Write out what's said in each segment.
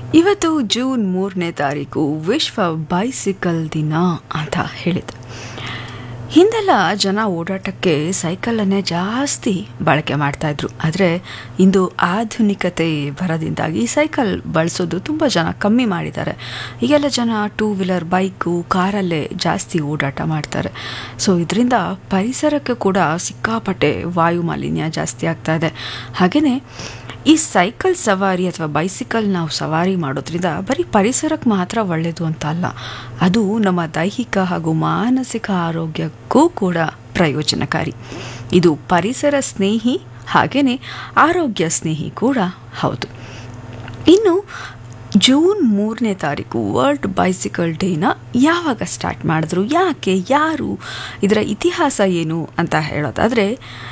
ಇವತ್ತು ಜೂನ್ ಮೂರನೇ ತಾರೀಕು ವಿಶ್ವ ಬೈಸಿಕಲ್ ದಿನ ಅಂತ ಹೇಳಿದೆ ಹಿಂದೆಲ್ಲ ಜನ ಓಡಾಟಕ್ಕೆ ಸೈಕಲನ್ನೇ ಜಾಸ್ತಿ ಬಳಕೆ ಮಾಡ್ತಾ ಇದ್ರು ಆದರೆ ಇಂದು ಆಧುನಿಕತೆ ಬರೋದಿಂದಾಗಿ ಸೈಕಲ್ ಬಳಸೋದು ತುಂಬ ಜನ ಕಮ್ಮಿ ಮಾಡಿದ್ದಾರೆ ಈಗೆಲ್ಲ ಜನ ಟೂ ವೀಲರ್ ಬೈಕು ಕಾರಲ್ಲೇ ಜಾಸ್ತಿ ಓಡಾಟ ಮಾಡ್ತಾರೆ ಸೊ ಇದರಿಂದ ಪರಿಸರಕ್ಕೆ ಕೂಡ ಸಿಕ್ಕಾಪಟ್ಟೆ ವಾಯು ಮಾಲಿನ್ಯ ಜಾಸ್ತಿ ಆಗ್ತಾ ಇದೆ ಹಾಗೆಯೇ ಈ ಸೈಕಲ್ ಸವಾರಿ ಅಥವಾ ಬೈಸಿಕಲ್ ನಾವು ಸವಾರಿ ಮಾಡೋದ್ರಿಂದ ಬರೀ ಪರಿಸರಕ್ಕೆ ಮಾತ್ರ ಒಳ್ಳೆಯದು ಅಂತ ಅಲ್ಲ ಅದು ನಮ್ಮ ದೈಹಿಕ ಹಾಗೂ ಮಾನಸಿಕ ಆರೋಗ್ಯಕ್ಕೂ ಕೂಡ ಪ್ರಯೋಜನಕಾರಿ ಇದು ಪರಿಸರ ಸ್ನೇಹಿ ಹಾಗೆಯೇ ಆರೋಗ್ಯ ಸ್ನೇಹಿ ಕೂಡ ಹೌದು ಇನ್ನು ಜೂನ್ ಮೂರನೇ ತಾರೀಕು ವರ್ಲ್ಡ್ ಬೈಸಿಕಲ್ ಡೇನ ಯಾವಾಗ ಸ್ಟಾರ್ಟ್ ಮಾಡಿದ್ರು ಯಾಕೆ ಯಾರು ಇದರ ಇತಿಹಾಸ ಏನು ಅಂತ ಹೇಳೋದಾದರೆ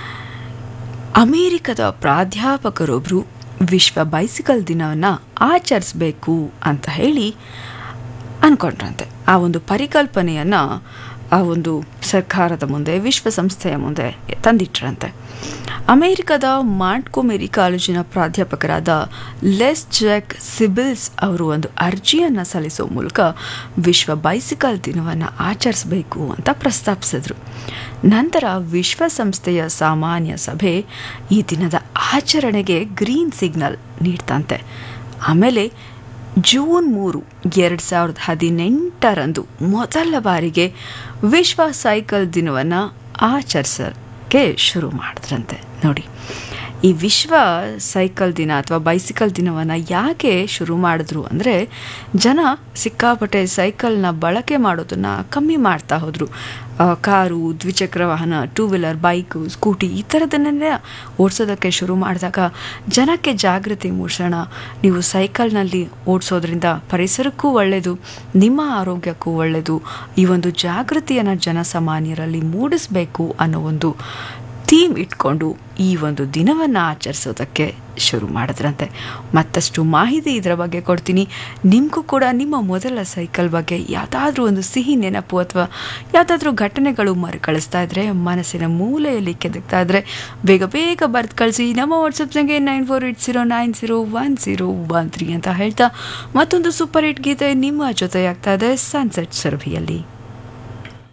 ಅಮೇರಿಕದ ಪ್ರಾಧ್ಯಾಪಕರೊಬ್ಬರು ವಿಶ್ವ ಬೈಸಿಕಲ್ ದಿನವನ್ನು ಆಚರಿಸಬೇಕು ಅಂತ ಹೇಳಿ ಅಂದ್ಕೊಂಡ್ರಂತೆ ಆ ಒಂದು ಪರಿಕಲ್ಪನೆಯನ್ನು ಆ ಒಂದು ಸರ್ಕಾರದ ಮುಂದೆ ವಿಶ್ವಸಂಸ್ಥೆಯ ಮುಂದೆ ತಂದಿಟ್ರಂತೆ ಅಮೇರಿಕದ ಮಾಂಟ್ಕೊಮೆರಿ ಕಾಲೇಜಿನ ಪ್ರಾಧ್ಯಾಪಕರಾದ ಲೆಸ್ ಜೆಕ್ ಸಿಬಿಲ್ಸ್ ಅವರು ಒಂದು ಅರ್ಜಿಯನ್ನು ಸಲ್ಲಿಸೋ ಮೂಲಕ ವಿಶ್ವ ಬೈಸಿಕಲ್ ದಿನವನ್ನು ಆಚರಿಸಬೇಕು ಅಂತ ಪ್ರಸ್ತಾಪಿಸಿದ್ರು ನಂತರ ವಿಶ್ವಸಂಸ್ಥೆಯ ಸಾಮಾನ್ಯ ಸಭೆ ಈ ದಿನದ ಆಚರಣೆಗೆ ಗ್ರೀನ್ ಸಿಗ್ನಲ್ ನೀಡ್ತಂತೆ ಆಮೇಲೆ ಜೂನ್ ಮೂರು ಎರಡು ಸಾವಿರದ ಹದಿನೆಂಟರಂದು ಮೊದಲ ಬಾರಿಗೆ ವಿಶ್ವ ಸೈಕಲ್ ದಿನವನ್ನು ಆಚರಿಸೋಕ್ಕೆ ಶುರು ಮಾಡಿದ್ರಂತೆ ನೋಡಿ ಈ ವಿಶ್ವ ಸೈಕಲ್ ದಿನ ಅಥವಾ ಬೈಸಿಕಲ್ ದಿನವನ್ನು ಯಾಕೆ ಶುರು ಮಾಡಿದ್ರು ಅಂದರೆ ಜನ ಸಿಕ್ಕಾಪಟ್ಟೆ ಸೈಕಲ್ನ ಬಳಕೆ ಮಾಡೋದನ್ನು ಕಮ್ಮಿ ಮಾಡ್ತಾ ಹೋದರು ಕಾರು ದ್ವಿಚಕ್ರ ವಾಹನ ಟೂ ವೀಲರ್ ಬೈಕು ಸ್ಕೂಟಿ ಈ ಥರದನ್ನೆಲ್ಲ ಓಡಿಸೋದಕ್ಕೆ ಶುರು ಮಾಡಿದಾಗ ಜನಕ್ಕೆ ಜಾಗೃತಿ ಮೂಡಿಸೋಣ ನೀವು ಸೈಕಲ್ನಲ್ಲಿ ಓಡಿಸೋದ್ರಿಂದ ಪರಿಸರಕ್ಕೂ ಒಳ್ಳೆಯದು ನಿಮ್ಮ ಆರೋಗ್ಯಕ್ಕೂ ಒಳ್ಳೆಯದು ಈ ಒಂದು ಜಾಗೃತಿಯನ್ನು ಜನಸಾಮಾನ್ಯರಲ್ಲಿ ಮೂಡಿಸಬೇಕು ಅನ್ನೋ ಒಂದು ಥೀಮ್ ಇಟ್ಕೊಂಡು ಈ ಒಂದು ದಿನವನ್ನು ಆಚರಿಸೋದಕ್ಕೆ ಶುರು ಮಾಡಿದ್ರಂತೆ ಮತ್ತಷ್ಟು ಮಾಹಿತಿ ಇದರ ಬಗ್ಗೆ ಕೊಡ್ತೀನಿ ನಿಮಗೂ ಕೂಡ ನಿಮ್ಮ ಮೊದಲ ಸೈಕಲ್ ಬಗ್ಗೆ ಯಾವುದಾದ್ರೂ ಒಂದು ಸಿಹಿ ನೆನಪು ಅಥವಾ ಯಾವುದಾದ್ರೂ ಘಟನೆಗಳು ಮರುಕಳಿಸ್ತಾ ಇದ್ರೆ ಮನಸ್ಸಿನ ಮೂಲೆಯಲ್ಲಿ ಕೆದಕ್ತಾ ಇದ್ರೆ ಬೇಗ ಬೇಗ ಬರ್ದು ಕಳಿಸಿ ನಮ್ಮ ವಾಟ್ಸಪ್ ಸಂಖ್ಯೆ nine four eight zero nine zero one zero one three ಅಂತ ಹೇಳ್ತಾ ಮತ್ತೊಂದು ಸೂಪರ್ ಹಿಟ್ ಗೀತೆ ನಿಮ್ಮ ಜೊತೆಯಾಗ್ತಾ ಇದೆ ಸನ್ಸೆಟ್ ಸುರಭಿಯಲ್ಲಿ